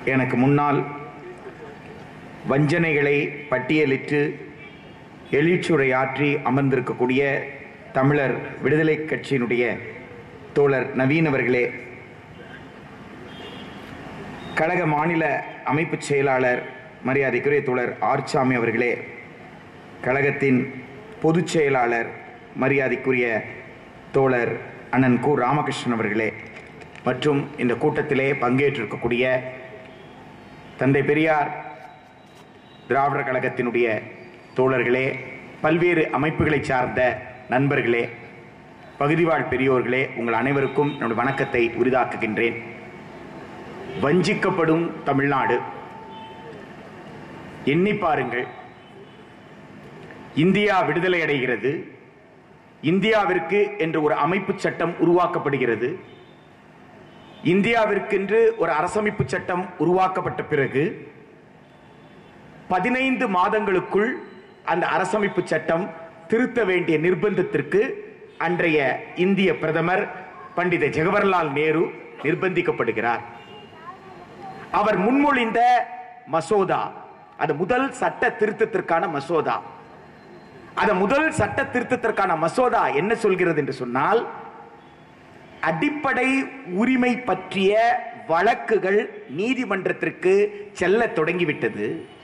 எனக்கு முன்னால் வஞ்சனைகளை பட்டியலிட்டு எழுச்சுரையாற்றி அமர்ந்திருக்கக்கூடிய தமிழர் விடுதலை கட்சியினுடைய தோழர் நவீன் அவர்களே கழக மாநில அமைப்பு செயலாளர் மரியாதைக்குரிய தோழர் ஆர்ச்சாமி அவர்களே கழகத்தின் பொதுச் செயலாளர் மரியாதைக்குரிய தோழர் அண்ணன் கு ராமகிருஷ்ணன் அவர்களே மற்றும் இந்த கூட்டத்திலே பங்கேற்றிருக்கக்கூடிய தந்தை பெரியார் திராவிடர் கழகத்தினுடைய தோழர்களே பல்வேறு அமைப்புகளை சார்ந்த நண்பர்களே பகுதிவாழ் பெரியோர்களே உங்கள் அனைவருக்கும் என்னுடைய வணக்கத்தை உரிதாக்குகின்றேன் வஞ்சிக்கப்படும் தமிழ்நாடு எண்ணி பாருங்கள் இந்தியா விடுதலை அடைகிறது இந்தியாவிற்கு என்று ஒரு அமைப்பு சட்டம் உருவாக்கப்படுகிறது இந்தியாவிற்கென்று ஒரு அரசமைப்பு சட்டம் உருவாக்கப்பட்ட பிறகு பதினைந்து மாதங்களுக்குள் அந்த அரசமைப்பு சட்டம் திருத்த வேண்டிய நிர்பந்தத்திற்கு அன்றைய இந்திய பிரதமர் பண்டித ஜவஹர்லால் நேரு நிர்பந்திக்கப்படுகிறார் அவர் முன்மொழிந்த மசோதா அது முதல் சட்ட திருத்தத்திற்கான மசோதா அந்த முதல் சட்ட திருத்தத்திற்கான மசோதா என்ன சொல்கிறது என்று சொன்னால் அடிப்படை உரிமை பற்றிய வழக்குகள் நீதிமன்றத்திற்கு செல்ல தொடங்கிவிட்டது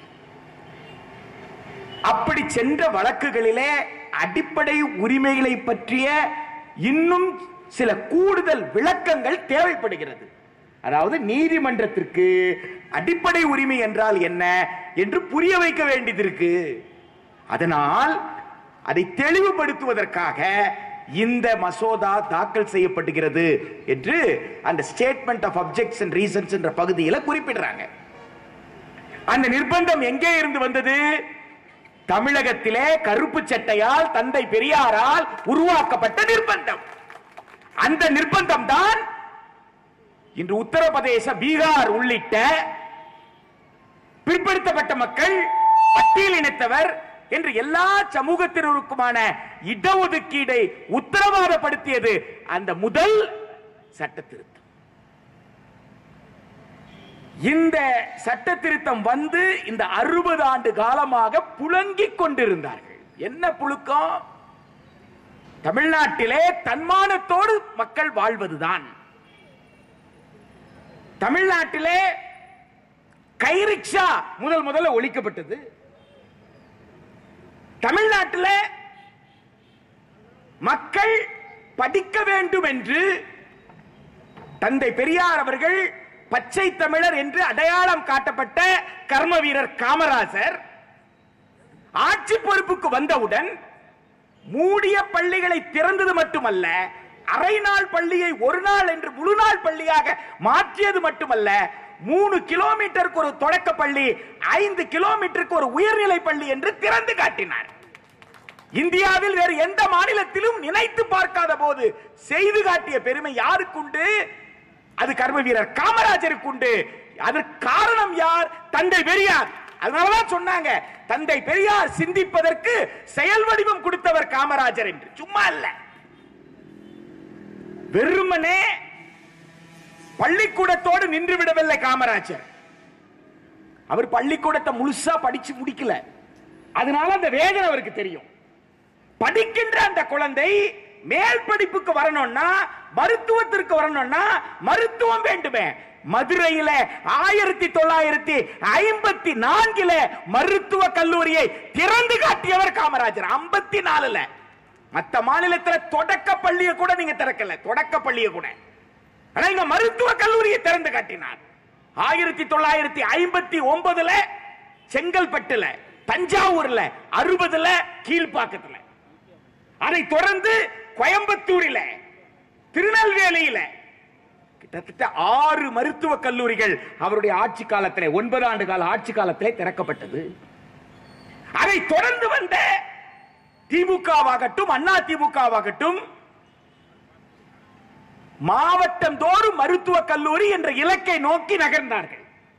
அப்படி சென்ற வழக்குகளிலே அடிப்படை உரிமைகளை பற்றிய இன்னும் சில கூடுதல் விளக்கங்கள் தேவைப்படுகிறது அதாவது நீதிமன்றத்திற்கு அடிப்படை உரிமை என்றால் என்ன என்று புரிய வைக்க வேண்டியது இருக்கு அதனால் அதை தெளிவுபடுத்துவதற்காக இந்த மசோதா தாக்கல் செய்யப்படுகிறது என்று அந்த statement of objects and reasons என்ற பகுதியில் குறிப்பிடுறாங்க அந்த நிர்பந்தம் எங்கே இருந்து வந்தது தமிழகத்திலே கருப்பு சட்டையால் தந்தை பெரியாரால் உருவாக்கப்பட்ட நிர்பந்தம் அந்த நிர்பந்தம் தான் இன்று உத்தரப்பிரதேச பீகார் உள்ளிட்ட பிற்படுத்தப்பட்ட மக்கள் பட்டியலினத்தவர் என்று எல்லா சமூகத்தினருக்குமான இடஒதுக்கீடை உத்தரவாதப்படுத்தியது அந்த முதல் சட்ட திருத்தம் இந்த சட்ட திருத்தம் வந்து இந்த அறுபது ஆண்டு காலமாக புழங்கிக் கொண்டிருந்தார்கள் என்ன புழுக்கம் தமிழ்நாட்டிலே தன்மானத்தோடு மக்கள் வாழ்வதுதான் தமிழ்நாட்டிலே கைரிக்ஷா முதல் முதல்ல ஒழிக்கப்பட்டது தமிழ்நாட்டில் மக்கள் படிக்க வேண்டும் என்று தந்தை பெரியார் அவர்கள் பச்சை தமிழர் என்று அடையாளம் காட்டப்பட்ட கர்ம வீரர் காமராசர் ஆட்சி பொறுப்புக்கு வந்தவுடன் மூடிய பள்ளிகளை திறந்தது மட்டுமல்ல அரை நாள் பள்ளியை ஒரு நாள் என்று முழு நாள் பள்ளியாக மாற்றியது மட்டுமல்ல மூணு கிலோமீட்டருக்கு ஒரு தொடக்க பள்ளி ஐந்து கிலோமீட்டருக்கு ஒரு உயர்நிலை பள்ளி என்று திறந்து காட்டினார் இந்தியாவில் வேறு எந்த மாநிலத்திலும் நினைத்து பார்க்காத போது செய்து காட்டிய பெருமை யாருக்குண்டு அது கர்ம வீரர் காமராஜருக்கு உண்டு அதற்கு காரணம் யார் தந்தை பெரியார் அதனாலதான் சொன்னாங்க தந்தை பெரியார் சிந்திப்பதற்கு செயல் வடிவம் கொடுத்தவர் காமராஜர் என்று சும்மா இல்ல வெறுமனே பள்ளிக்கூடத்தோடு நின்று விடவில்லை காமராஜர் அவர் பள்ளிக்கூடத்தை முழுசா படிச்சு முடிக்கல அதனால அந்த வேதனை அவருக்கு தெரியும் படிக்கின்ற அந்த குழந்தை மேல் படிப்புக்கு வரணும்னா மருத்துவத்திற்கு வரணும்னா மருத்துவம் வேண்டுமே மதுரையில ஆயிரத்தி தொள்ளாயிரத்தி ஐம்பத்தி நான்கில மருத்துவ கல்லூரியை திறந்து காட்டியவர் காமராஜர் ஐம்பத்தி நாலுல மத்த மாநிலத்துல தொடக்க பள்ளியை கூட நீங்க திறக்கல தொடக்க பள்ளியை கூட ஆனா இங்க மருத்துவ கல்லூரியை திறந்து காட்டினார் ஆயிரத்தி தொள்ளாயிரத்தி ஐம்பத்தி ஒன்பதுல செங்கல்பட்டுல தஞ்சாவூர்ல அறுபதுல கீழ்ப்பாக்கத்துல அதை தொடர்ந்து கோயம்புத்தூரில திருநெல்வேலியில கிட்டத்தட்ட ஆறு மருத்துவ கல்லூரிகள் அவருடைய ஆட்சி காலத்திலே ஒன்பது ஆண்டு கால ஆட்சி காலத்திலே திறக்கப்பட்டது அதை தொடர்ந்து வந்த திமுகவாகட்டும் அண்ணா திமுகவாகட்டும் மாவட்டம் தோறும் மருத்துவ கல்லூரி என்ற இலக்கை நோக்கி நகர்ந்தார்கள்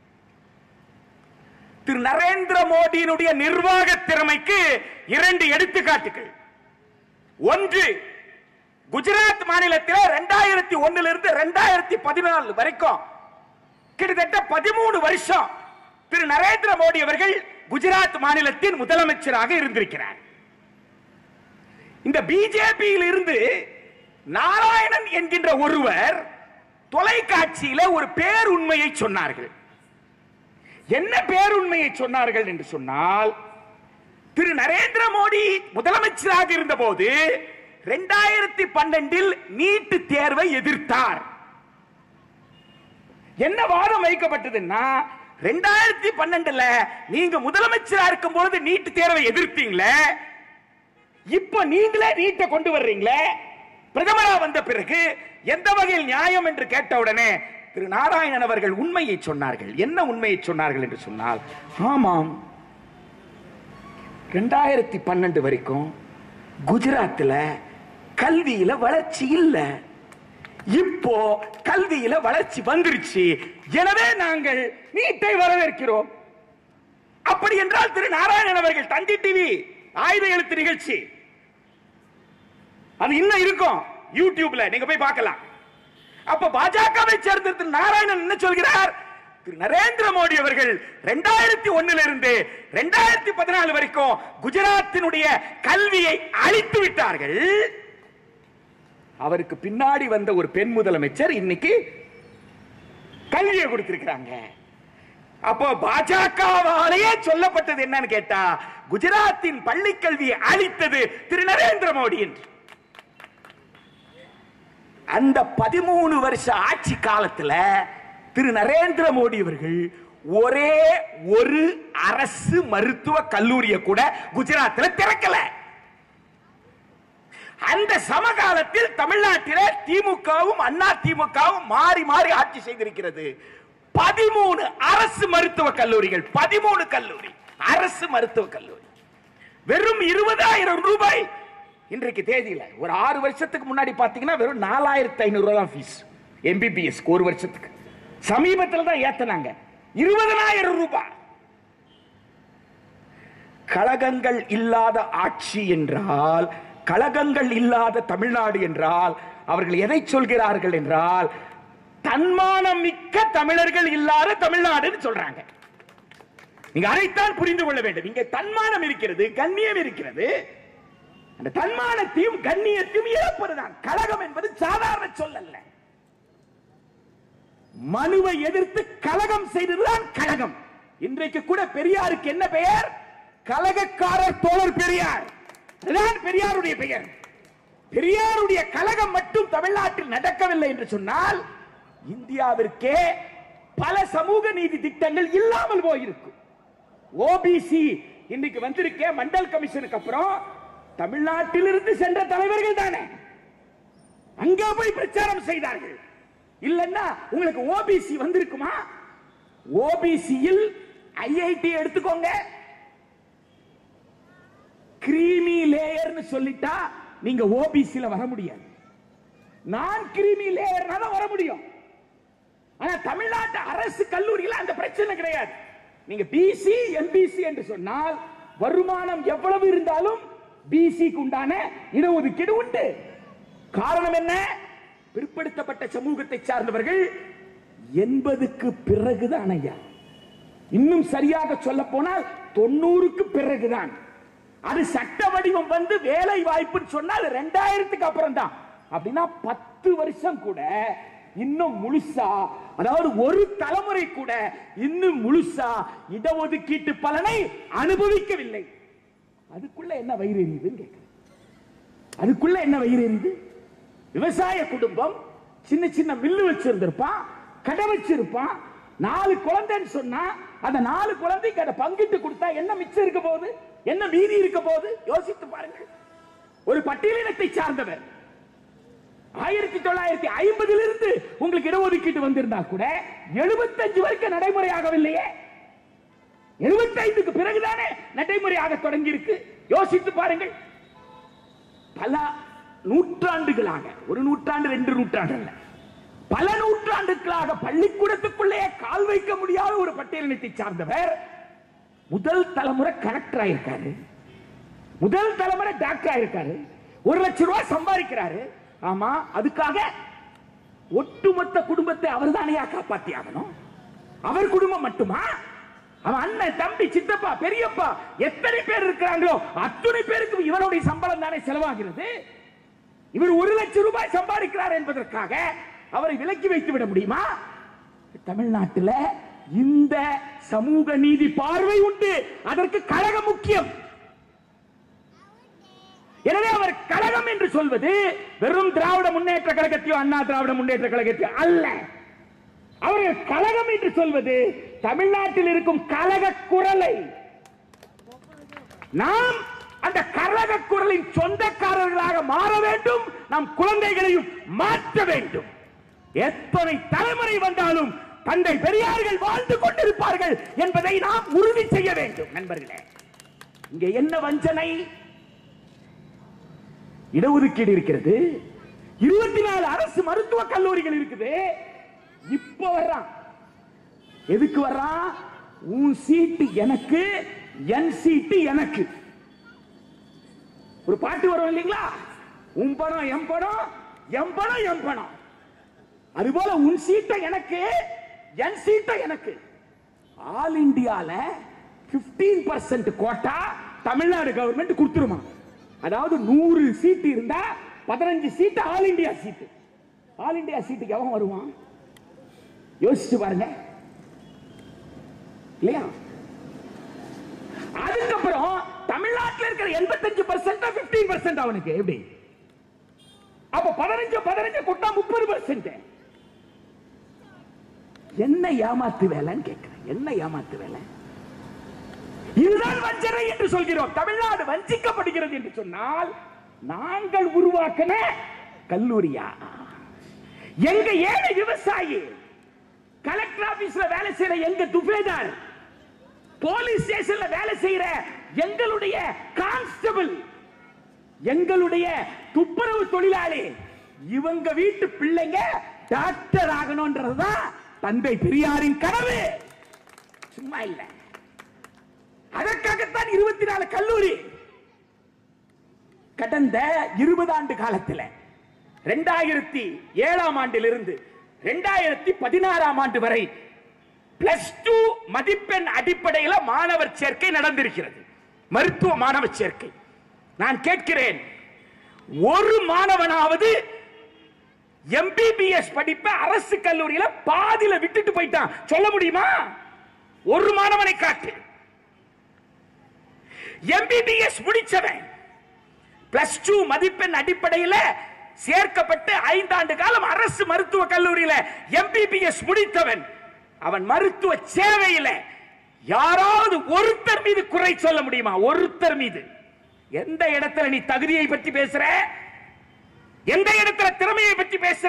திரு நரேந்திர மோடியினுடைய நிர்வாக திறமைக்கு இரண்டு எடுத்துக்காட்டுகள் ஒன்று குஜராத் மாநிலத்தில் ரெண்டாயிரத்தி ஒன்னுல இருந்து ரெண்டாயிரத்தி பதினாலு வரைக்கும் கிட்டத்தட்ட பதிமூணு வருஷம் திரு நரேந்திர மோடி அவர்கள் குஜராத் மாநிலத்தின் முதலமைச்சராக இருந்திருக்கிறார் இந்த பிஜேபியில் இருந்து நாராயணன் என்கின்ற ஒருவர் தொலைக்காட்சியில ஒரு பேருண்மையை சொன்னார்கள் என்ன பேருண்மையை சொன்னார்கள் என்று சொன்னால் திரு நரேந்திர மோடி முதலமைச்சராக இருந்தபோது இரண்டாயிரத்தி பன்னெண்டில் நீட்டு தேர்வை எதிர்த்தார் என்ன வாதம் வைக்கப்பட்டதுன்னா ரெண்டாயிரத்தி பன்னெண்டுல நீங்க முதலமைச்சரா இருக்கும் பொழுது நீட்டு தேர்வை எதிர்த்தீங்களே இப்ப நீங்களே நீட்டை கொண்டு வர்றீங்களே பிரதமரா வந்த பிறகு எந்த வகையில் நியாயம் என்று கேட்ட உடனே திரு நாராயணன் அவர்கள் உண்மையை சொன்னார்கள் என்ன உண்மையை சொன்னார்கள் என்று சொன்னால் ஆமாம் ரெண்டாயிரத்தி பன்னெண்டு வரைக்கும் குஜராத்ல கல்வியில வளர்ச்சி இல்ல இப்போ கல்வியில வளர்ச்சி வந்துருச்சு எனவே நாங்கள் நீட்டை வரவேற்கிறோம் அப்படி என்றால் திரு நாராயணன் அவர்கள் தந்தி டிவி ஆயுத எழுத்து நிகழ்ச்சி அது இன்னும் இருக்கும் யூடியூப்ல நீங்க போய் பார்க்கலாம் அப்ப பாஜகவை சேர்ந்த திரு நாராயணன் என்ன சொல்கிறார் திரு நரேந்திர மோடி அவர்கள் ரெண்டாயிரத்தி ஒண்ணுல இருந்து ரெண்டாயிரத்தி பதினாலு வரைக்கும் குஜராத்தினுடைய கல்வியை அழித்து விட்டார்கள் அவருக்கு பின்னாடி வந்த ஒரு பெண் முதலமைச்சர் இன்னைக்கு கல்வியை கொடுத்திருக்கிறாங்க அப்போ பாஜகவாலேயே சொல்லப்பட்டது என்னன்னு கேட்டா குஜராத்தின் பள்ளி கல்வியை அழித்தது திரு நரேந்திர மோடி என்று அந்த பதிமூணு வருஷ ஆட்சி காலத்துல திரு நரேந்திர மோடி அவர்கள் ஒரே ஒரு அரசு மருத்துவ கல்லூரியை கூட குஜராத்தில் திறக்கல அந்த சமகாலத்தில் தமிழ்நாட்டில திமுகவும் அண்ணா திமுகவும் மாறி மாறி ஆட்சி செய்திருக்கிறது பதிமூணு அரசு மருத்துவ கல்லூரிகள் பதிமூணு கல்லூரி அரசு மருத்துவ கல்லூரி வெறும் இருபதாயிரம் ரூபாய் இன்றைக்கு தேதியில ஒரு ஆறு வருஷத்துக்கு முன்னாடி பாத்தீங்கன்னா வெறும் நாலாயிரத்தி ஐநூறு ரூபாய் தான் ஃபீஸ் எம்பிபிஎஸ் ஒரு வருஷத்துக்கு சமீபத்தில் தான் ஏத்தனாங்க இருபதனாயிரம் ரூபாய் கழகங்கள் இல்லாத ஆட்சி என்றால் கழகங்கள் இல்லாத தமிழ்நாடு என்றால் அவர்கள் எதை சொல்கிறார்கள் என்றால் தன்மானம் மிக்க தமிழர்கள் இல்லாத தமிழ்நாடுன்னு சொல்றாங்க நீங்க அதைத்தான் புரிந்து கொள்ள வேண்டும் இங்கே தன்மானம் இருக்கிறது கண்ணியம் இருக்கிறது அந்த தன்மானத்தையும் கண்ணியத்தையும் இழப்பதுதான் கழகம் என்பது சாதாரண சொல் அல்ல மனுவை எதிர்த்து கழகம் செய்ததுதான் கழகம் இன்றைக்கு கூட பெரியாருக்கு என்ன பெயர் கலகக்காரர் தோழர் பெரியார் அதுதான் பெரியாருடைய பெயர் பெரியாருடைய கழகம் மட்டும் தமிழ்நாட்டில் நடக்கவில்லை என்று சொன்னால் இந்தியாவிற்கே பல சமூக நீதி திட்டங்கள் இல்லாமல் போயிருக்கும் ஓபிசி இன்னைக்கு வந்திருக்க மண்டல் கமிஷனுக்கு அப்புறம் தமிழ்நாட்டிலிருந்து சென்ற தலைவர்கள் தானே அங்க போய் பிரச்சாரம் செய்தார்கள் இல்லன்னா உங்களுக்கு ஓபிசி வந்திருக்குமா ஓபிசியில் ஐஐடி எடுத்துக்கோங்க கிரீமி லேயர்னு சொல்லிட்டா நீங்க ஓபிசில வர முடியாது நான் கிரீமி லேயர்னால வர முடியும் ஆனா தமிழ்நாட்டு அரசு கல்லூரியில் அந்த பிரச்சனை கிடையாது நீங்க பிசி எம்பிசி என்று சொன்னால் வருமானம் எவ்வளவு இருந்தாலும் பிசிக்கு உண்டான இடஒதுக்கீடு உண்டு காரணம் என்ன பிற்படுத்தப்பட்ட சமூகத்தை சார்ந்தவர்கள் எண்பதுக்கு பிறகுதான் ஐயா இன்னும் சரியாக சொல்ல போனால் தொண்ணூறுக்கு பிறகுதான் அது சட்ட வடிவம் வந்து வேலை வாய்ப்புன்னு சொன்னால் ரெண்டாயிரத்துக்கு அப்புறம் தான் அப்படின்னா பத்து வருஷம் கூட இன்னும் முழுசா அதாவது ஒரு தலைமுறை கூட இன்னும் முழுசா இடஒதுக்கீட்டு பலனை அனுபவிக்கவில்லை அதுக்குள்ள என்ன வயிறு எரியுதுன்னு கேட்கிறேன் அதுக்குள்ள என்ன வயிறு எரியுது விவசாய குடும்பம் சின்ன சின்ன மில்லு வச்சிருந்திருப்பான் கடை வச்சிருப்பான் நாலு குழந்தைன்னு சொன்னா அந்த நாலு குழந்தைக்கு அதை பங்கிட்டு கொடுத்தா என்ன மிச்சம் இருக்க போகுது என்ன மீதி இருக்க போகுது யோசித்து பாருங்கள் ஒரு பட்டியலினத்தை சார்ந்தவர் ஆயிரத்தி தொள்ளாயிரத்தி ஐம்பதுல இருந்து உங்களுக்கு இடஒதுக்கீடு வந்திருந்தா கூட எழுபத்தஞ்சு வரைக்கும் நடைமுறையாகவில்லையே எழுபத்தைந்துக்கு பிறகுதானே நடைமுறையாக தொடங்கி இருக்கு யோசித்து பாருங்கள் பல நூற்றாண்டுகளாக ஒரு நூற்றாண்டு ரெண்டு நூற்றாண்டு அல்ல பல நூற்றாண்டுகளாக பள்ளிக்கூடத்துக்குள்ளே கால் வைக்க முடியாத ஒரு பட்டியலினத்தை சார்ந்தவர் முதல் தலைமுறை கலெக்டர் ஆயிருக்காரு முதல் தலைமுறை டாக்டர் ஆயிருக்காரு ஒரு லட்சம் ரூபாய் சம்பாதிக்கிறாரு ஆமா அதுக்காக ஒட்டுமொத்த குடும்பத்தை அவர் தானையா காப்பாத்தி ஆகணும் அவர் குடும்பம் மட்டுமா அவன் அண்ணன் தம்பி சித்தப்பா பெரியப்பா எத்தனை பேர் இருக்கிறாங்களோ அத்தனை பேருக்கு இவனுடைய சம்பளம் தானே செலவாகிறது இவர் ஒரு லட்சம் ரூபாய் சம்பாதிக்கிறார் என்பதற்காக அவரை விலக்கி வைத்து விட முடியுமா தமிழ்நாட்டில் இந்த சமூக நீதி பார்வை உண்டு அதற்கு கழகம் முக்கியம் எனவே அவர் கழகம் என்று சொல்வது வெறும் திராவிட முன்னேற்ற கழகத்தையோ அண்ணா திராவிட முன்னேற்ற கழகத்தையோ அல்ல அவர்கள் கழகம் என்று சொல்வது தமிழ்நாட்டில் இருக்கும் கழக குரலை நாம் அந்த கழக குரலின் சொந்தக்காரர்களாக மாற வேண்டும் நம் குழந்தைகளையும் மாற்ற வேண்டும் எத்தனை தலைமுறை வந்தாலும் தந்தை பெரியார்கள் வாழ்ந்து கொண்டிருப்பார்கள் என்பதை நாம் உறுதி செய்ய வேண்டும் நண்பர்களே இங்கே என்ன வஞ்சனை இடஒதுக்கீடு இருக்கிறது இருபத்தி நாலு அரசு மருத்துவ கல்லூரிகள் இருக்குது இப்ப வர்றான் எதுக்கு வர்றான் உன் சீட்டு எனக்கு என் சீட்டு எனக்கு ஒரு பாட்டு வரும் இல்லைங்களா உன் பணம் என் பணம் என் பணம் என் பணம் அதுபோல உன் சீட்டை எனக்கு என் சீட்டை எனக்கு ஆல் இந்தியால 15% பர்சன்ட் கோட்டா தமிழ்நாடு கவர்மெண்ட் கொடுத்துருமா அதாவது நூறு சீட்டு இருந்தா பதினஞ்சு seat all India seat all India சீட்டுக்கு எவன் வருவான் யோசிச்சு பாருங்க இல்லையா அதுக்கப்புறம் தமிழ்நாட்டில் இருக்கிற எண்பத்தஞ்சு பர்சன்ட் பிப்டீன் பர்சன்ட் அவனுக்கு எப்படி அப்ப பதினஞ்சு பதினஞ்சு கொட்டா முப்பது பர்சன்ட் என்ன ஏமாத்து வேலைன்னு கேட்கிறேன் என்ன ஏமாத்து வேலை இதுதான் வஞ்சனை என்று சொல்கிறோம் தமிழ்நாடு வஞ்சிக்கப்படுகிறது என்று சொன்னால் நாங்கள் உருவாக்கின கல்லூரியா எங்க ஏழை விவசாயி கலெக்டர் ஆபீஸ்ல வேலை செய்யற எங்க துபேதார் போலீஸ் ஸ்டேஷன்ல வேலை செய்யற எங்களுடைய கான்ஸ்டபிள் எங்களுடைய துப்புரவு தொழிலாளி இவங்க வீட்டு பிள்ளைங்க டாக்டர் ஆகணும்ன்றதுதான் தந்தை பெரியாரின் கனவு சும்மா இல்ல அதற்காகத்தான் இருபத்தி நாலு கல்லூரி கடந்த இருபது ஆண்டு காலத்தில் ரெண்டாயிரத்தி ஏழாம் ஆண்டிலிருந்து ரெண்டாயிரத்தி பதினாறாம் ஆண்டு வரை பிளஸ் டூ மதிப்பெண் அடிப்படையில் மாணவர் சேர்க்கை நடந்திருக்கிறது மருத்துவ மாணவர் சேர்க்கை நான் கேட்கிறேன் ஒரு மாணவனாவது எம்பிபிஎஸ் படிப்பை அரசு கல்லூரியில பாதியில விட்டுட்டு போயிட்டான் சொல்ல முடியுமா ஒரு மாணவனை காட்டு எம்பிபிஎஸ் முடிச்சவன் பிளஸ் டூ மதிப்பெண் அடிப்படையில் சேர்க்கப்பட்டு ஐந்தாண்டு காலம் அரசு மருத்துவ கல்லூரியில எம்பிபிஎஸ் முடித்தவன் அவன் மருத்துவ சேவையில யாராவது ஒருத்தர் மீது குறை சொல்ல முடியுமா ஒருத்தர் மீது எந்த இடத்துல நீ தகுதியை பற்றி பேசுற எந்த இடத்துல திறமையை பற்றி பேசுற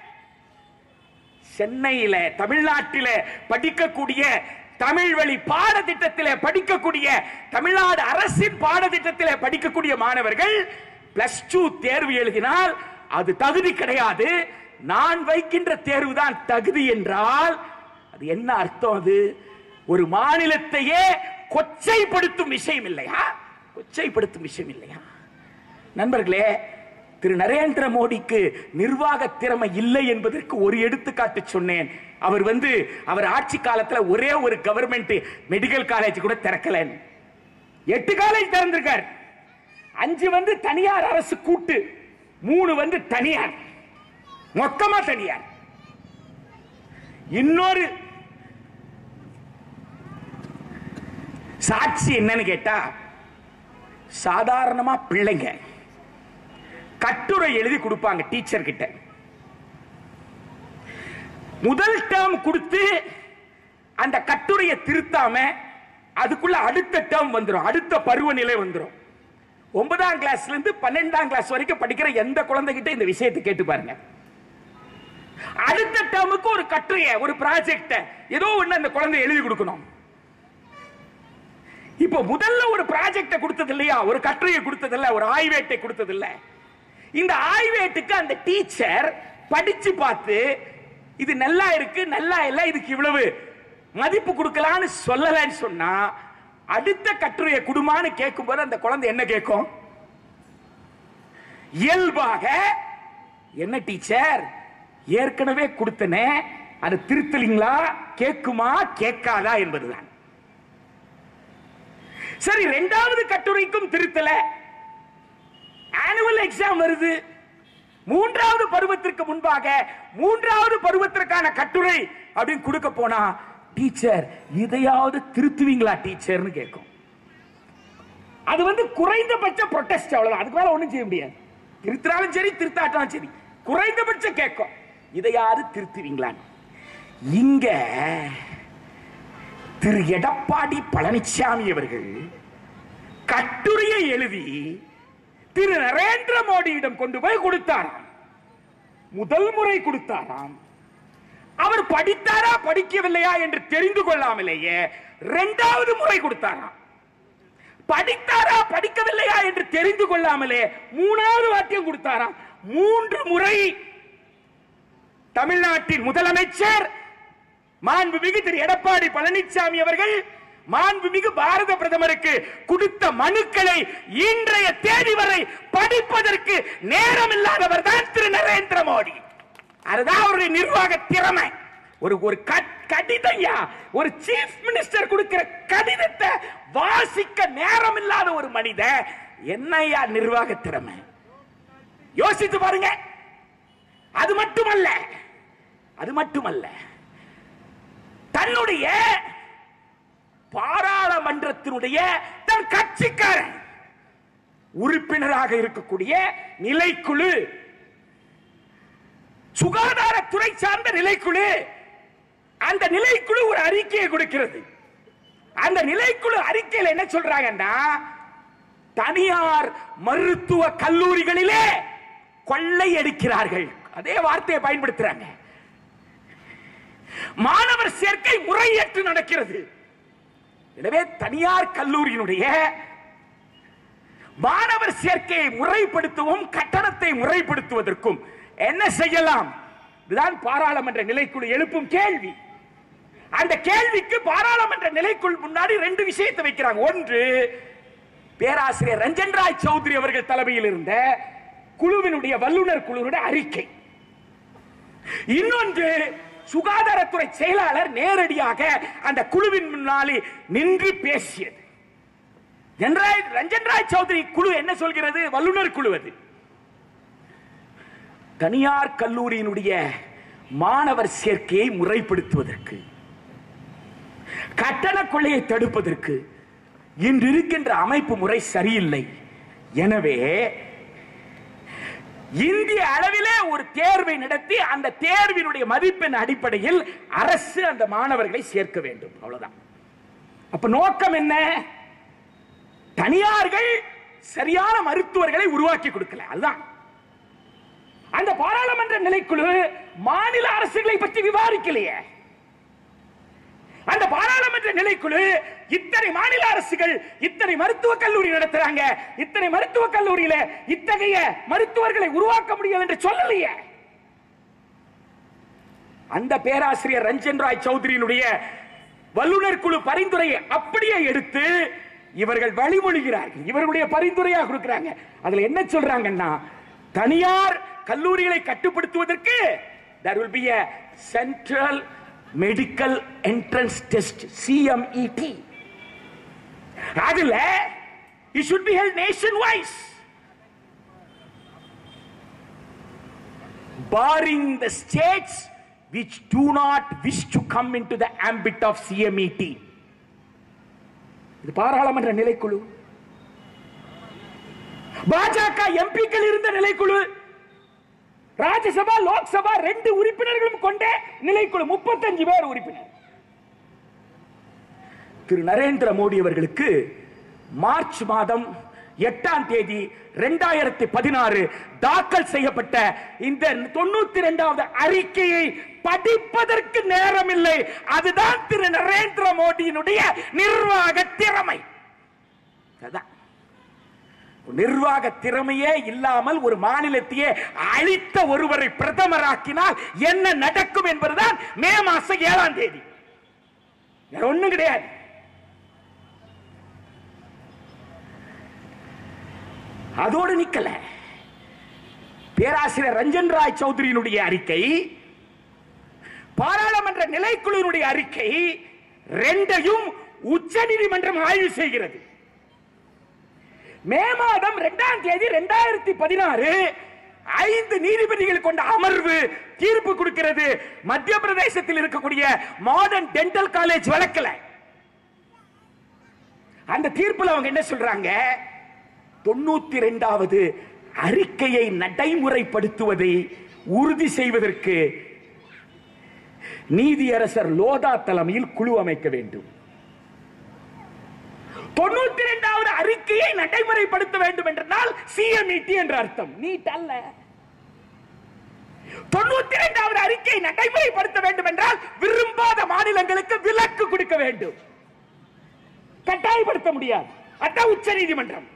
சென்னையில தமிழ்நாட்டில படிக்கக்கூடிய தமிழ் வழி பாடத்திட்டத்தில் படிக்கக்கூடிய தமிழ்நாடு அரசின் பாடத்திட்டத்தில் படிக்கக்கூடிய மாணவர்கள் பிளஸ் டூ தேர்வு எழுதினால் அது தகுதி கிடையாது நான் வைக்கின்ற தேர்வு தான் தகுதி என்றால் அது என்ன அர்த்தம் அது ஒரு மாநிலத்தையே கொச்சைப்படுத்தும் விஷயம் இல்லையா கொச்சைப்படுத்தும் விஷயம் இல்லையா நண்பர்களே திரு நரேந்திர மோடிக்கு நிர்வாக திறமை இல்லை என்பதற்கு ஒரு எடுத்துக்காட்டு சொன்னேன் அவர் வந்து அவர் ஆட்சி காலத்துல ஒரே ஒரு கவர்மெண்ட் மெடிக்கல் காலேஜ் கூட திறக்கல எட்டு காலேஜ் திறந்திருக்கார் அஞ்சு வந்து தனியார் அரசு கூட்டு மூணு வந்து தனியார் மொத்தமா தனியார் இன்னொரு சாட்சி என்னன்னு கேட்டா சாதாரணமா பிள்ளைங்க கட்டுரை எழுதி கொடுப்பாங்க டீச்சர் கிட்ட முதல் டேர்ம் கொடுத்து அந்த கட்டுரையை திருத்தாம அதுக்குள்ள அடுத்த டேர்ம் வந்துடும் அடுத்த பருவநிலை வந்துடும் ஒன்பதாம் கிளாஸ்ல இருந்து பன்னெண்டாம் கிளாஸ் வரைக்கும் படிக்கிற எந்த குழந்தைகிட்ட இந்த விஷயத்தை கேட்டு பாருங்க அடுத்த டேர்முக்கு ஒரு கட்டுரைய ஒரு ப்ராஜெக்ட ஏதோ ஒண்ணு அந்த குழந்தை எழுதி கொடுக்கணும் இப்போ முதல்ல ஒரு ப்ராஜெக்ட கொடுத்தது இல்லையா ஒரு கட்டுரையை கொடுத்தது இல்ல ஒரு ஆய்வேட்டை கொடுத்தது இல்ல இந்த ஆய்வேட்டுக்கு அந்த டீச்சர் படிச்சு பார்த்து இது நல்லா இருக்கு நல்லா இல்ல இதுக்கு இவ்வளவு மதிப்பு கொடுக்கலான்னு சொல்லலன்னு சொன்னா அடுத்த கட்டுரையை குடுமான்னு கேட்கும்போது அந்த குழந்தை என்ன கேட்கும் இயல்பாக என்ன டீச்சர் ஏற்கனவே கொடுத்தனே அது திருத்தலீங்களா கேட்குமா கேட்காதா என்பதுதான் சரி இரண்டாவது கட்டுரைக்கும் திருத்தல ஆனுவல் எக்ஸாம் வருது மூன்றாவது பருவத்திற்கு முன்பாக மூன்றாவது பருவத்திற்கான கட்டுரை அப்படின்னு கொடுக்க போனா டீச்சர் இதையாவது திருத்துவீங்களா டீச்சர்னு கேட்கும் அது வந்து குறைந்தபட்ச ப்ரொடெஸ்ட் அவ்வளவுதான் அதுக்கு மேல ஒண்ணும் செய்ய முடியாது திருத்தினாலும் சரி திருத்தாட்டாலும் சரி குறைந்தபட்சம் கேட்கும் இதையாவது திருத்துவீங்களான்னு இங்க திரு எடப்பாடி பழனிசாமி அவர்கள் கட்டுரையை எழுதி திரு நரேந்திர மோடியிடம் கொண்டு போய் கொடுத்தாராம் முதல் முறை கொடுத்தாராம் அவர் படித்தாரா படிக்கவில்லையா என்று தெரிந்து கொள்ளாமலேயே இரண்டாவது முறை கொடுத்தாராம் படித்தாரா படிக்கவில்லையா என்று தெரிந்து கொள்ளாமலே மூணாவது வாக்கியம் கொடுத்தாராம் மூன்று முறை தமிழ்நாட்டின் முதலமைச்சர் மாண்புமிகு திரு எடப்பாடி பழனிசாமி அவர்கள் மாண்புமிகு பாரத பிரதமருக்கு கொடுத்த மனுக்களை இன்றைய தேதி வரை படிப்பதற்கு நேரம் இல்லாதவர் தான் திரு நரேந்திர மோடி அதுதான் அவருடைய நிர்வாக திறமை ஒரு ஒரு கட்- கடிதம்யா ஒரு சீஃப் மினிஸ்டர் கொடுக்கிற கடிதத்தை வாசிக்க நேரம் இல்லாத ஒரு மனிதன் என்னையா நிர்வாக திறமை யோசித்து பாருங்க அது மட்டுமல்ல அது மட்டுமல்ல தன்னுடைய பாராளுமன்றத்தினுடைய தன் கட்சிக்காரன் உறுப்பினராக இருக்கக்கூடிய நிலைக்குழு சுகாதாரத்துறை சார்ந்த நிலைக்குழு அந்த நிலைக்குழு ஒரு அறிக்கையை கொடுக்கிறது அந்த நிலைக்குழு அறிக்கையில் என்ன சொல்றாங்கன்னா தனியார் மருத்துவ கல்லூரிகளிலே கொள்ளை அடிக்கிறார்கள் அதே வார்த்தையை பயன்படுத்துறாங்க மாணவர் சேர்க்கை முறையற்று நடக்கிறது எனவே தனியார் கல்லூரியினுடைய மாணவர் சேர்க்கையை முறைப்படுத்தவும் கட்டணத்தை முறைப்படுத்துவதற்கும் என்ன செய்யலாம் இதுதான் பாராளுமன்ற நிலைக்குழு எழுப்பும் கேள்வி அந்த கேள்விக்கு பாராளுமன்ற நிலைக்குள் முன்னாடி ரெண்டு விஷயத்தை வைக்கிறாங்க ஒன்று பேராசிரியர் ரஞ்சன் ராய் சௌத்ரி அவர்கள் தலைமையில் இருந்த குழுவினுடைய வல்லுநர் குழுவினுடைய அறிக்கை இன்னொன்று சுகாதாரத்துறை செயலாளர் நேரடியாக அந்த குழுவின் முன்னாலே நின்று பேசியது ஜெனராய் ரஞ்சன் ராய் சௌத்ரி குழு என்ன சொல்கிறது வல்லுநர் குழு அது தனியார் கல்லூரியினுடைய மாணவர் சேர்க்கையை முறைப்படுத்துவதற்கு கட்டண கொள்ளையை தடுப்பதற்கு இன்று இருக்கின்ற அமைப்பு முறை சரியில்லை எனவே இந்திய அளவிலே ஒரு தேர்வை நடத்தி அந்த தேர்வினுடைய மதிப்பெண் அடிப்படையில் அரசு அந்த மாணவர்களை சேர்க்க வேண்டும் அவ்வளவுதான் அப்ப நோக்கம் என்ன தனியார்கள் சரியான மருத்துவர்களை உருவாக்கி கொடுக்கல அதுதான் அந்த பாராளுமன்ற நிலைக்குழு மாநில அரசுகளை பற்றி விவாதிக்கலையே அந்த பாராளுமன்ற நிலைக்குழு இத்தனை மாநில அரசுகள் இத்தனை மருத்துவக் கல்லூரி நடத்துறாங்க இத்தனை மருத்துவக் கல்லூரியில இத்தகைய மருத்துவர்களை உருவாக்க முடியும் என்று சொல்லலையே அந்த பேராசிரியர் ரஞ்சன் ராய் சௌத்ரியினுடைய வல்லுநர் குழு பரிந்துரையை அப்படியே எடுத்து இவர்கள் வழிமொழிகிறார்கள் இவர்களுடைய பரிந்துரையா கொடுக்கிறாங்க அதுல என்ன சொல்றாங்கன்னா தனியார் கல்லூரிகளை கட்டுப்படுத்துவதற்கு there will be a central medical entrance test CMET அதுல it should be held nationwide barring the states which do not wish to come into the ambit of CMET இது பாராளுமன்ற நிலைக்குழு பாஜக எம்பிக்கள் இருந்த நிலைக்குழு ராஜ்யசபா லோக்சபா ரெண்டு உறுப்பினர்களும் கொண்ட நிலைக்குழு முப்பத்தஞ்சு பேர் உறுப்பினர் திரு நரேந்திர மோடி அவர்களுக்கு மார்ச் மாதம் எட்டாம் தேதி இரண்டாயிரத்தி பதினாறு தாக்கல் செய்யப்பட்ட இந்த தொண்ணூத்தி இரண்டாவது அறிக்கையை படிப்பதற்கு நேரம் இல்லை அதுதான் திரு நரேந்திர மோடியினுடைய நிர்வாக திறமை அதான் நிர்வாக திறமையே இல்லாமல் ஒரு மாநிலத்தையே அழித்த ஒருவரை பிரதமராக்கினால் என்ன நடக்கும் என்பதுதான் மே மாசம் ஏழாம் தேதி வேற ஒண்ணும் கிடையாது அதோடு நிக்கல பேராசிரியர் ரஞ்சன் ராய் சௌத்ரியினுடைய அறிக்கை பாராளுமன்ற நிலைக்குழுவினுடைய அறிக்கை ரெண்டையும் உச்ச நீதிமன்றம் ஆய்வு செய்கிறது மே மாதம் இரண்டாம் தேதி இரண்டாயிரத்தி பதினாறு ஐந்து நீதிபதிகள் கொண்ட அமர்வு தீர்ப்பு கொடுக்கிறது மத்திய பிரதேசத்தில் இருக்கக்கூடிய மாடர்ன் டென்டல் காலேஜ் வழக்கல அந்த தீர்ப்புல அவங்க என்ன சொல்றாங்க தொண்ணூத்தி ரெண்டாவது அறிக்கையை நடைமுறைப்படுத்துவதை உறுதி செய்வதற்கு நீதியரசர் லோதா தலைமையில் குழு அமைக்க வேண்டும் தொண்ணூத்தி இரண்டாவது அறிக்கையை நடைமுறைப்படுத்த வேண்டும் என்றால் சிஎம்இடி என்ற அர்த்தம் நீட் அல்ல தொண்ணூத்தி இரண்டாவது அறிக்கையை நடைமுறைப்படுத்த வேண்டும் என்றால் விரும்பாத மாநிலங்களுக்கு விலக்கு கொடுக்க வேண்டும் கட்டாயப்படுத்த முடியாது அதான் உச்ச நீதிமன்றம்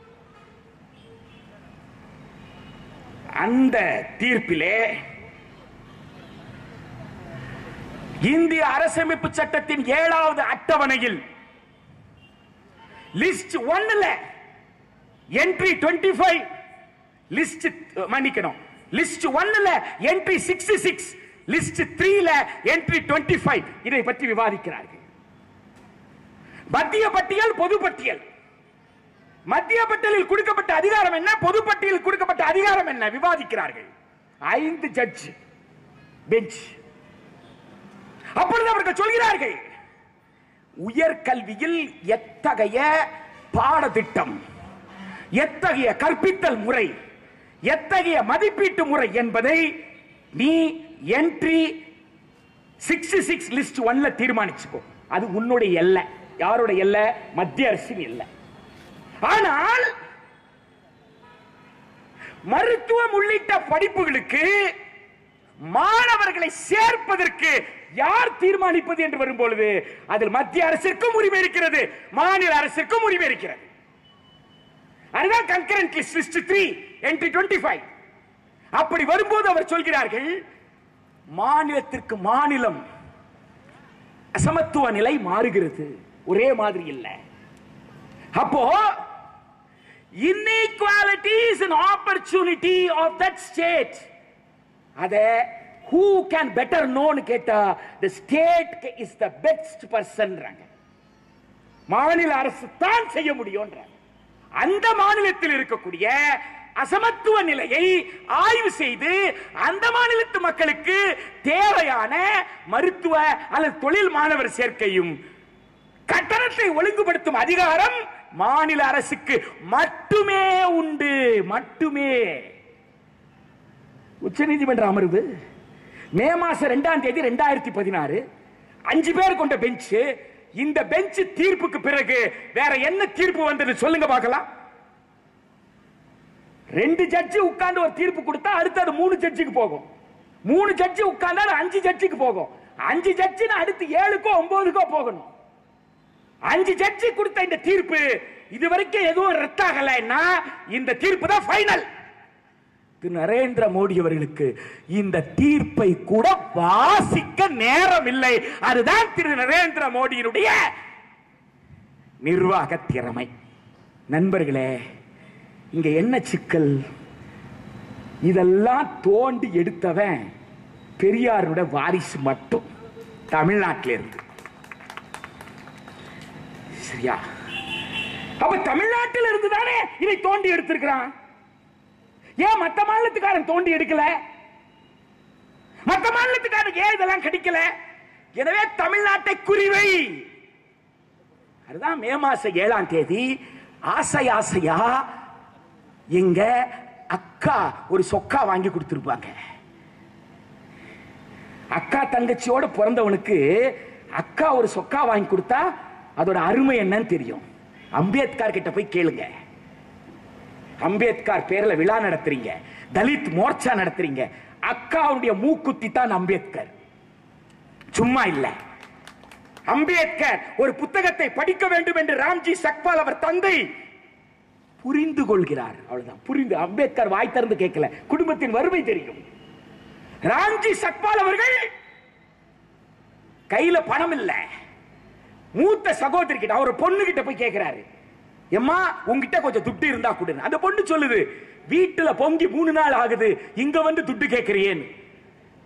அந்த தீர்ப்பிலே இந்திய அரசமைப்பு சட்டத்தின் ஏழாவது அட்டவணையில் லிஸ்ட் ஒன்னுல என்ட்ரி டுவெண்ட்டி ஃபைவ் லிஸ்ட் மன்னிக்கணும் லிஸ்ட் ஒன்னுல என்ட்ரி சிக்ஸ்டி சிக்ஸ் லிஸ்ட் த்ரீல என்ட்ரி டுவெண்ட்டி ஃபைவ் இதை பற்றி விவாதிக்கிறார்கள் மத்திய பட்டியல் பொது பட்டியல் மத்திய பட்டியலில் கொடுக்கப்பட்ட அதிகாரம் என்ன பொது பட்டியலில் கொடுக்கப்பட்ட அதிகாரம் என்ன விவாதிக்கிறார்கள் ஐந்து ஜட்ஜ் பெஞ்ச் அப்பொழுது அவர்கள் சொல்கிறார்கள் உயர்கல்வியில் எத்தகைய பாடத்திட்டம் எத்தகைய கற்பித்தல் முறை எத்தகைய மதிப்பீட்டு முறை என்பதை நீ என்ட்ரி சிக்ஸ்டி சிக்ஸ் லிஸ்ட் ஒன்ல தீர்மானிச்சுக்கோ அது உன்னுடைய எல்லை யாருடைய எல்லை மத்திய அரசின் எல்லை ஆனால் மருத்துவம் உள்ளிட்ட படிப்புகளுக்கு மாணவர்களை சேர்ப்பதற்கு யார் தீர்மானிப்பது என்று வரும்பொழுது அதில் மத்திய அரசிற்கும் உரிமை இருக்கிறது மாநில அரசிற்கும் உரிமை இருக்கிறது அதுதான் concurrent list list three entry twenty five அப்படி வரும்போது அவர் சொல்கிறார்கள் மாநிலத்திற்கு மாநிலம் அசமத்துவ நிலை மாறுகிறது ஒரே மாதிரி இல்லை அப்போ inequality is an opportunity of that state அத who can better known கேட்டா the state is the best person மாநில அரசு தான் செய்ய முடியும் அந்த மாநிலத்தில் இருக்கக்கூடிய அசமத்துவ நிலையை ஆய்வு செய்து அந்த மாநிலத்து மக்களுக்கு தேவையான மருத்துவ அல்லது தொழில் மாணவர் சேர்க்கையும் கட்டணத்தை ஒழுங்குபடுத்தும் அதிகாரம் மாநில அரசுக்கு மட்டுமே உண்டு மட்டுமே உச்சநீதிமன்ற அமர்வு மே மாசம் ரெண்டாம் தேதி ரெண்டாயிரத்தி பதினாறு அஞ்சு பேர் கொண்ட பெஞ்ச் இந்த பெஞ்ச் தீர்ப்புக்கு பிறகு வேற என்ன தீர்ப்பு வந்தது சொல்லுங்க பார்க்கலாம் ரெண்டு ஜட்ஜி உட்கார்ந்து ஒரு தீர்ப்பு கொடுத்தா அடுத்து அது மூணு ஜட்ஜுக்கு போகும் மூணு ஜட்ஜி உட்கார்ந்தா அது அஞ்சு ஜட்ஜுக்கு போகும் அஞ்சு ஜட்ஜின்னு அடுத்து ஏழுக்கோ ஒன்பதுக்கோ போகணும் அஞ்சு ஜட்ஜி கொடுத்த இந்த தீர்ப்பு இதுவரைக்கும் எதுவும் ரத்தாகலைன்னா இந்த தீர்ப்பு தான் ஃபைனல் திரு நரேந்திர மோடி அவர்களுக்கு இந்த தீர்ப்பை கூட வாசிக்க நேரம் இல்லை அதுதான் திரு நரேந்திர மோடியினுடைய நிர்வாக திறமை நண்பர்களே இங்க என்ன சிக்கல் இதெல்லாம் தோண்டி எடுத்தவன் பெரியாருடைய வாரிசு மட்டும் தமிழ்நாட்டில் இருந்து சரியா அப்ப தமிழ்நாட்டில் இருந்து தானே இதை தோண்டி எடுத்திருக்கிறான் ஏன் மத்த மாநிலத்துக்காரன் தோண்டி எடுக்கல மத்த மாநிலத்துக்காரன் ஏன் இதெல்லாம் கிடைக்கல எனவே தமிழ்நாட்டை குறிவை அதுதான் மே மாசம் ஏழாம் தேதி ஆசை ஆசையா எங்க அக்கா ஒரு சொக்கா வாங்கி கொடுத்திருப்பாங்க அக்கா தங்கச்சியோட பிறந்தவனுக்கு அக்கா ஒரு சொக்கா வாங்கி கொடுத்தா அதோட அருமை என்னன்னு தெரியும் அம்பேத்கர் கிட்ட போய் கேளுங்க அம்பேத்கர் பேர்ல விழா நடத்துறீங்க தலித் மோர்ச்சா நடத்துறீங்க அக்காவுடைய மூக்குத்தி தான் அம்பேத்கர் சும்மா இல்ல அம்பேத்கர் ஒரு புத்தகத்தை படிக்க வேண்டும் என்று ராம்ஜி சக்பால் அவர் தந்தை புரிந்து கொள்கிறார் அவ்வளவுதான் புரிந்து அம்பேத்கர் வாய் திறந்து கேட்கல குடும்பத்தின் வறுமை தெரியும் ராம்ஜி சக்பால் அவர்கள் கையில பணம் இல்ல மூத்த சகோதரி கிட்ட அவர் பொண்ணு கிட்ட போய் கேட்கிறாரு எம்மா உங்ககிட்ட கொஞ்சம் துட்டு இருந்தா கொடுங்க அந்த பொண்ணு சொல்லுது வீட்டுல பொங்கி மூணு நாள் ஆகுது இங்க வந்து துட்டு கேட்கிறேன்னு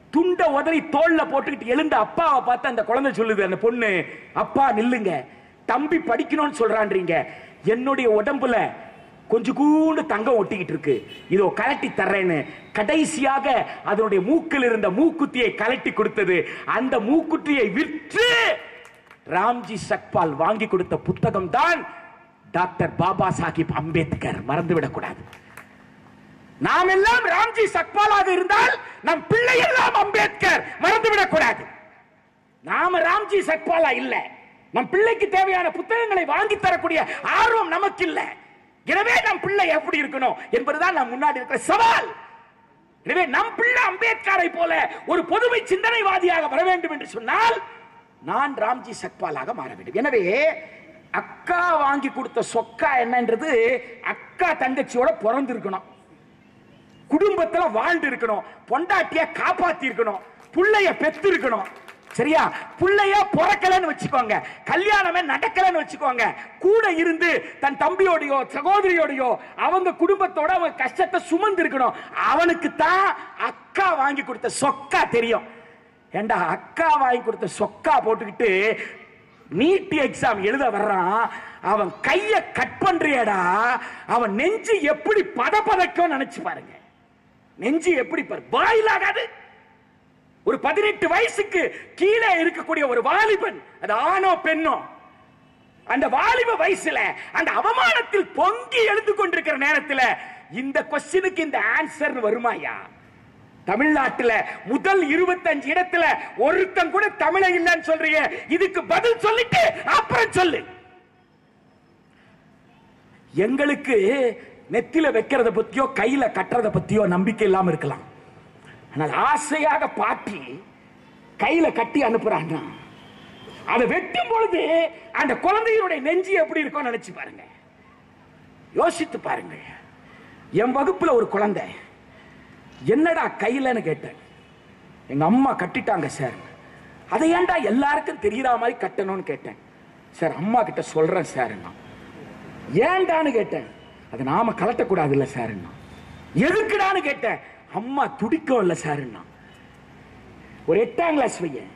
துண்ட உதறி தோல்ல போட்டுக்கிட்டு எழுந்த அப்பாவை பார்த்து அந்த குழந்தை சொல்லுது அந்த பொண்ணு அப்பா நில்லுங்க தம்பி படிக்கணும்னு சொல்றான்றீங்க என்னுடைய உடம்புல கொஞ்சம் கூண்டு தங்கம் ஒட்டிக்கிட்டு இருக்கு இதோ கலட்டி தர்றேன்னு கடைசியாக அதனுடைய மூக்கில் இருந்த மூக்குத்தியை கலட்டி கொடுத்தது அந்த மூக்குத்தியை விற்று ராம்ஜி சக்பால் வாங்கி கொடுத்த புத்தகம் தான் டாக்டர் பாபா சாஹிப் அம்பேத்கர் மறந்துவிடக் கூடாது நாம் எல்லாம் ராம்ஜி சக்பாலாக இருந்தால் நம் பிள்ளை எல்லாம் அம்பேத்கர் மறந்துவிடக் கூடாது நாம ராம்ஜி சக்பாலா இல்ல நம் பிள்ளைக்கு தேவையான புத்தகங்களை வாங்கி தரக்கூடிய ஆர்வம் நமக்கு இல்ல எனவே நம் பிள்ளை எப்படி இருக்கணும் என்பதுதான் நம் முன்னாடி இருக்கிற சவால் எனவே நம் பிள்ளை அம்பேத்கரை போல ஒரு பொதுமை சிந்தனைவாதியாக வர வேண்டும் என்று சொன்னால் நான் ராம்ஜி சக்பாலாக மாற வேண்டும் எனவே அக்கா வாங்கி கொடுத்த சொக்கா என்னன்றது அக்கா தங்கச்சியோட பிறந்து இருக்கணும் குடும்பத்துல வாழ்ந்து இருக்கணும் பொண்டாட்டிய காப்பாத்தி இருக்கணும் புள்ளைய பெத்து இருக்கணும் சரியா புள்ளைய பிறக்கலன்னு வச்சுக்கோங்க கல்யாணமே நடக்கலன்னு வச்சுக்கோங்க கூட இருந்து தன் தம்பியோடையோ சகோதரியோடையோ அவங்க குடும்பத்தோட அவங்க கஷ்டத்தை சுமந்து இருக்கணும் அவனுக்கு தான் அக்கா வாங்கி கொடுத்த சொக்கா தெரியும் ஏண்டா அக்கா வாங்கி கொடுத்த சொக்கா போட்டுக்கிட்டு நீட் எக்ஸாம் எழுத வர்றான் அவன் கைய கட் பண்றியடா அவன் நெஞ்சு எப்படி பதப்பதக்கும் நினைச்சு பாருங்க நெஞ்சு எப்படி பாரு பாயில் ஆகாது ஒரு பதினெட்டு வயசுக்கு கீழே இருக்கக்கூடிய ஒரு வாலிபன் அது ஆணோ பெண்ணோ அந்த வாலிப வயசுல அந்த அவமானத்தில் பொங்கி எழுந்து கொண்டிருக்கிற நேரத்தில் இந்த கொஸ்டினுக்கு இந்த ஆன்சர் வருமாயா தமிழ்நாட்டுல முதல் இருபத்தஞ்சு இடத்துல ஒருத்தன் கூட தமிழை இல்லைன்னு சொல்றீங்க இதுக்கு பதில் சொல்லிட்டு அப்புறம் சொல்லு எங்களுக்கு நெத்தில வைக்கிறத பத்தியோ கையில கட்டுறத பத்தியோ நம்பிக்கை இல்லாம இருக்கலாம் ஆனால் ஆசையாக பாட்டி கையில கட்டி அனுப்புறாங்க அதை வெட்டும் பொழுது அந்த குழந்தையினுடைய நெஞ்சு எப்படி இருக்கும் நினைச்சு பாருங்க யோசித்து பாருங்க என் வகுப்புல ஒரு குழந்தை என்னடா கையிலன்னு கேட்டேன் எங்க அம்மா கட்டிட்டாங்க சார் அதை ஏன்டா எல்லாருக்கும் தெரியற மாதிரி கட்டணும்னு கேட்டேன் சார் அம்மா கிட்ட சொல்றேன் சார் ஏன்டான்னு கேட்டேன் அதை நாம கலட்டக்கூடாது இல்ல சார் எதுக்குடான்னு கேட்டேன் அம்மா துடிக்கும் இல்ல சார் ஒரு எட்டாம் கிளாஸ் பையன்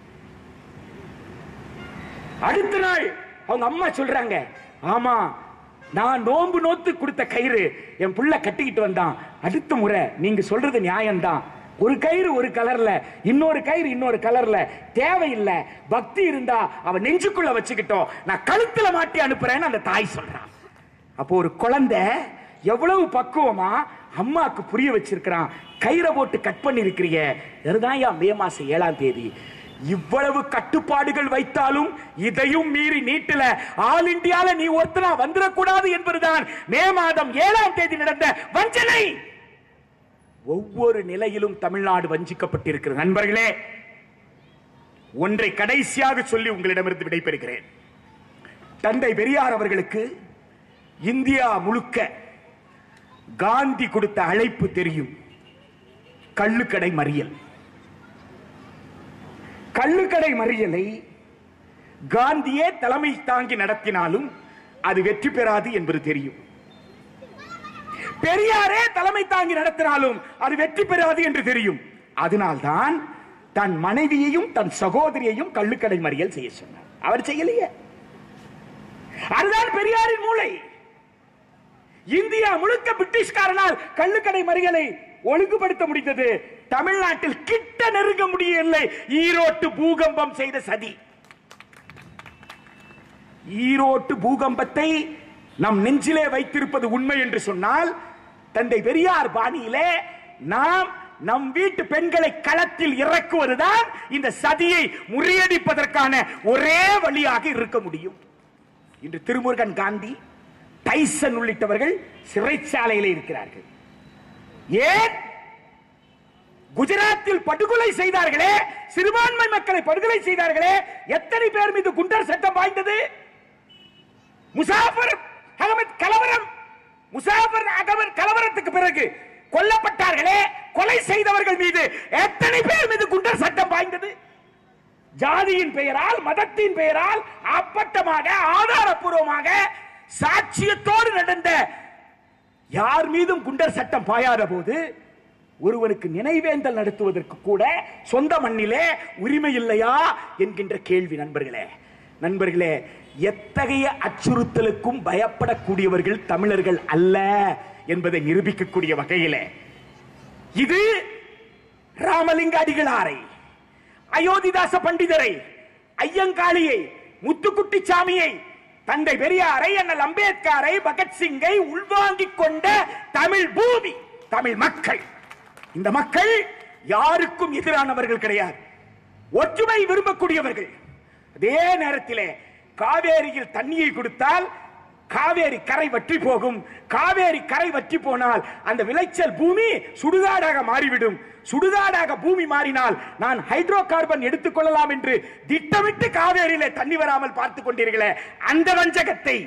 அடுத்த நாள் அவங்க அம்மா சொல்றாங்க ஆமா நான் நோன்பு நோத்து கொடுத்த கயிறு என் புள்ள கட்டிக்கிட்டு வந்தான் அடுத்த முறை நீங்க சொல்றது நியாயம்தான் ஒரு கயிறு ஒரு கலர்ல இன்னொரு கயிறு இன்னொரு கலர்ல தேவையில்லை பக்தி இருந்தா அவ நெஞ்சுக்குள்ள வச்சுக்கிட்டோம் நான் கழுத்துல மாட்டி அனுப்புறேன்னு அந்த தாய் சொல்றான் அப்போ ஒரு குழந்தை எவ்வளவு பக்குவமா அம்மாக்கு புரிய வச்சிருக்கிறான் கயிறை போட்டு கட் பண்ணி இருக்கிறீங்க இதுதான் மே மாசம் ஏழாம் தேதி இவ்வளவு கட்டுப்பாடுகள் வைத்தாலும் இதையும் மீறி நீட்டுல ஆல் இந்தியால நீ ஒருத்தனா வந்துடக்கூடாது என்பதுதான் மே மாதம் ஏழாம் தேதி நடந்த வஞ்சனை ஒவ்வொரு நிலையிலும் தமிழ்நாடு வஞ்சிக்கப்பட்டிருக்கிற நண்பர்களே ஒன்றை கடைசியாக சொல்லி உங்களிடமிருந்து விடைபெறுகிறேன் தந்தை பெரியார் அவர்களுக்கு இந்தியா முழுக்க காந்தி கொடுத்த அழைப்பு தெரியும் கள்ளுக்கடை மறியல் கள்ளுக்கடை மறியலை காந்தியே தலைமை தாங்கி நடத்தினாலும் அது வெற்றி பெறாது என்பது தெரியும் பெரியாரே தலைமை தாங்கி நடத்தினாலும் அது வெற்றி பெறாது என்று தெரியும் அதனால்தான் தன் மனைவியையும் தன் சகோதரியையும் கள்ளுக்கடை மறியல் செய்ய சொன்னார் அவர் செய்யலையே அதுதான் பெரியாரின் மூளை இந்தியா முழுக்க பிரிட்டிஷ்காரனால் கள்ளுக்கடை மறியலை ஒழுங்குபடுத்த முடிந்தது தமிழ்நாட்டில் கிட்ட நெருங்க முடியவில்லை ஈரோட்டு பூகம்பம் செய்த சதி ஈரோட்டு பூகம்பத்தை நம் நெஞ்சிலே வைத்திருப்பது உண்மை என்று சொன்னால் தந்தை பெரியார் பாணியிலே நாம் நம் வீட்டு பெண்களை களத்தில் இறக்குவதுதான் இந்த சதியை முறியடிப்பதற்கான ஒரே வழியாக இருக்க முடியும் இன்று திருமுருகன் காந்தி டைசன் உள்ளிட்டவர்கள் சிறைச்சாலையில் இருக்கிறார்கள் ஏன் குஜராத்தில் படுகொலை செய்தார்களே சிறுபான்மை மக்களை படுகொலை செய்தார்களே எத்தனை பேர் மீது குண்டர் சட்டம் வாய்ந்தது முசாஃபர் அகமது கலவரம் முசாஃபர் அகமது கலவரத்துக்கு பிறகு கொல்லப்பட்டார்களே கொலை செய்தவர்கள் மீது எத்தனை பேர் மீது குண்டர் சட்டம் பாய்ந்தது ஜாதியின் பெயரால் மதத்தின் பெயரால் அப்பட்டமாக ஆதாரப்பூர்வமாக சாட்சியத்தோடு நடந்த யார் மீதும் குண்டர் சட்டம் பாயாத போது ஒருவனுக்கு நினைவேந்தல் நடத்துவதற்கு கூட சொந்த மண்ணிலே உரிமை இல்லையா என்கின்ற கேள்வி நண்பர்களே நண்பர்களே எத்தகைய அச்சுறுத்தலுக்கும் பயப்படக்கூடியவர்கள் தமிழர்கள் அல்ல என்பதை நிரூபிக்கக்கூடிய வகையிலே இது ராமலிங்க அடிகளாரை அயோத்திதாச பண்டிதரை ஐயங்காளியை முத்துக்குட்டி சாமியை தந்தை பெரியாரை அண்ணல் அம்பேத்கரை பகத்சிங்கை உள்வாங்கிக் கொண்ட தமிழ் பூமி தமிழ் மக்கள் இந்த மக்கள் யாருக்கும் எதிரானவர்கள் கிடையாது ஒற்றுமை விரும்பக்கூடியவர்கள் அதே நேரத்திலே காவேரியில் தண்ணியை கொடுத்தால் காவேரி கரை வற்றி போகும் காவேரி கரை வற்றி போனால் அந்த விளைச்சல் பூமி சுடுகாடாக மாறிவிடும் சுடுகாடாக பூமி மாறினால் நான் ஹைட்ரோ கார்பன் எடுத்துக் கொள்ளலாம் என்று திட்டமிட்டு காவேரியிலே தண்ணி வராமல் பார்த்துக் கொண்டீர்களே அந்த வஞ்சகத்தை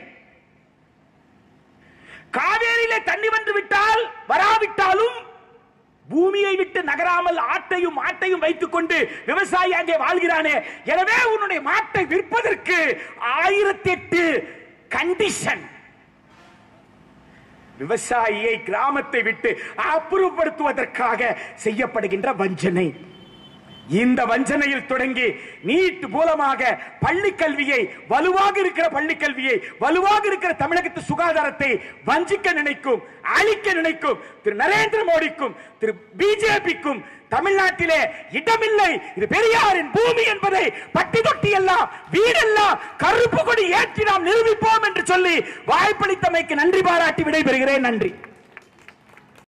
காவேரியிலே தண்ணி வந்து விட்டால் வராவிட்டாலும் பூமியை விட்டு நகராமல் ஆட்டையும் மாட்டையும் வைத்துக் கொண்டு விவசாயி அங்கே வாழ்கிறானே எனவே உன்னுடைய மாட்டை விற்பதற்கு ஆயிரத்தி எட்டு கண்டிஷன் விவசாயியை கிராமத்தை விட்டு அப்புறப்படுத்துவதற்காக செய்யப்படுகின்ற வஞ்சனை இந்த வஞ்சனையில் தொடங்கி நீட் மூலமாக பள்ளி கல்வியை வலுவாக இருக்கிற பள்ளி கல்வியை வலுவாக இருக்கிற தமிழகத்து சுகாதாரத்தை வஞ்சிக்க நினைக்கும் அழிக்க நினைக்கும் திரு நரேந்திர மோடிக்கும் திரு பிஜேபிக்கும் தமிழ்நாட்டிலே இடமில்லை இது பெரியாரின் பூமி என்பதை பட்டி தொட்டி எல்லாம் வீடெல்லாம் கருப்பு கொடி ஏற்றி நாம் நிரூபிப்போம் என்று சொல்லி வாய்ப்பளித்தமைக்கு நன்றி பாராட்டி விடைபெறுகிறேன் நன்றி